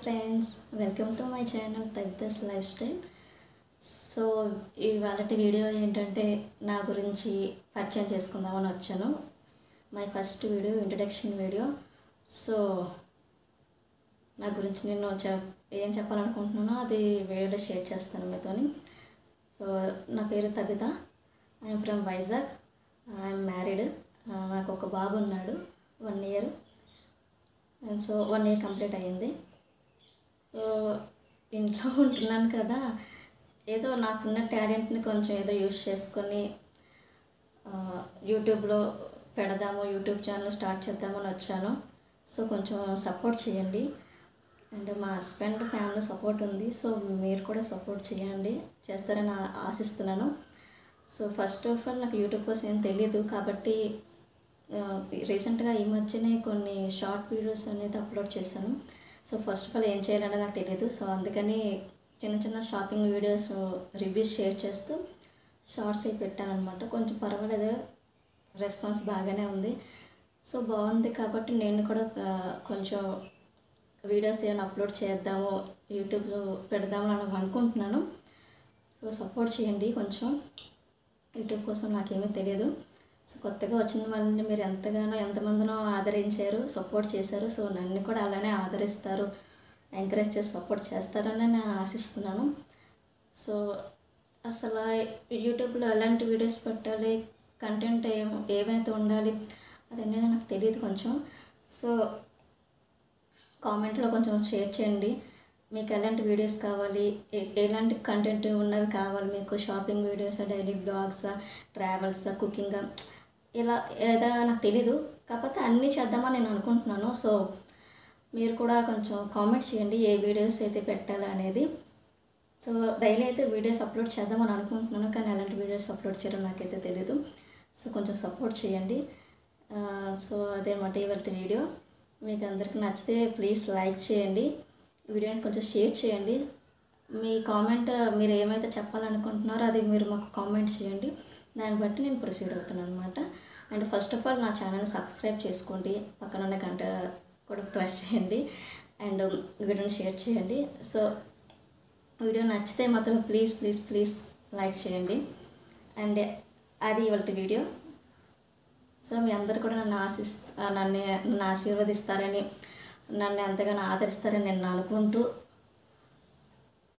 friends welcome to my channel తగ్దస్ lifestyle so ఇవాళ video ఏంటంటే నా గురించి పరిచయం చేసుకుందామని వచ్చాను my first video introduction video so నా గురించి నేను చెప్ ఏం చెప్పాలనుకుంటున్నానో అది వీడియోలో షేర్ చేస్తాను మీతోని సో నా పేరు Tabitha I'm from Vizag I'm married నాకు ఒక బాబు ఉన్నాడు one year and so one year complete అయ్యింది సో ఇంట్లో ఉంటున్నాను కదా ఏదో నాకున్న టాలెంట్ని కొంచెం ఏదో యూస్ చేసుకొని ఆ, యూట్యూబ్లో పెడదాము యూట్యూబ్ ఛానల్ స్టార్ట్ చేద్దామని వచ్చాను సో కొంచెం సపోర్ట్ చేయండి అండ్ మా హస్బెండ్ ఫ్యామిలీ సపోర్ట్ ఉంది సో మీరు కూడా సపోర్ట్ చేయండి చేస్తారని ఆ- ఆశిస్తున్నాను సో ఫస్ట్ ఆఫ్ ఆల్ నాకు యూట్యూబ్ కోసం ఏం తెలీదు కాబట్టి రీసెంట్గా ఈ మధ్యనే కొన్ని షార్ట్ వీడియోస్ అనేది అప్లోడ్ చేశాను సో ఫస్ట్ ఆఫ్ ఆల్ ఏం చేయాలనేది నాకు తెలియదు సో అందుకని చిన్న చిన్న షాపింగ్ వీడియోస్ రివ్యూస్ షేర్ చేస్తూ షార్ట్స్ అయి పెట్టాను అనమాట కొంచెం పర్వాలేదు రెస్పాన్స్ బాగానే ఉంది సో బాగుంది కాబట్టి నేను కూడా ఆ, కొంచెం వీడియోస్ ఏమైనా అప్లోడ్ చేద్దాము యూట్యూబ్లో పెడదామని అని అనుకుంటున్నాను సో సపోర్ట్ చేయండి కొంచెం యూట్యూబ్ కోసం నాకేమీ తెలియదు సో కొత్తగా వచ్చిన వాళ్ళని మీరు ఎంతగానో ఎంతమందినో ఆదరించారు సపోర్ట్ చేశారు సో నన్ను కూడా అలానే ఆదరిస్తారు ఎంకరేజ్ చేసి సపోర్ట్ చేస్తారని నేను ఆశిస్తున్నాను సో అసలు యూట్యూబ్లో ఎలాంటి వీడియోస్ పెట్టాలి కంటెంట్ ఏం ఏమైతే ఉండాలి అదన్నీ నాకు తెలియదు కొంచెం సో కామెంట్లో కొంచెం షేర్ చేయండి మీకు ఎలాంటి వీడియోస్ కావాలి ఏ- ఎలాంటి కంటెంట్ ఉన్నవి కావాలి మీకు shopping videos daily blogs travels cooking ఇలా ఏదో నాకు తెలీదు కాకపోతే అన్నీ చేద్దామని నేను అనుకుంటున్నాను సో మీరు కూడా కొంచెం కామెంట్ చేయండి ఏ వీడియోస్ అయితే పెట్టాలి అనేది సో డైలీ అయితే వీడియోస్ అప్లోడ్ చేద్దామని అనుకుంటున్నాను కానీ ఎలాంటి వీడియోస్ అప్లోడ్ చేయడం నాకైతే తెలీదు సో కొంచెం సపోర్ట్ చేయండి ఆ, సో అదేమాట ఇవాళ వీడియో మీకు అందరికి నచ్చితే ప్లీజ్ లైక్ చేయండి వీడియోని కొంచెం షేర్ చేయండి మీ కామెంట్ మీరు ఏమైతే చెప్పాలనుకుంటున్నారో అది మీరు మాకు కామెంట్ చేయండి దాన్ని బట్టి నేను ప్రొసీడ్ అవుతాను అనమాట అండ్ ఫస్ట్ ఆఫ్ ఆల్ నా ఛానల్ సబ్స్క్రైబ్ చేసుకోండి పక్కన ఉన్న గంట కూడా ప్రెస్ చేయండి అండ్ వీడియోని షేర్ చేయండి సో వీడియో నచ్చితే మాత్రం ప్లీజ్ ప్లీజ్ ప్లీజ్ లైక్ చేయండి అండ్ అది ఇవాళ వీడియో సో మీ అందరు కూడా నన్ను ఆశిస్ నన్ను నన్ను ఆశీర్వదిస్తారని నన్ను ఎంతగానో ఆదరిస్తారని నేను అనుకుంటూ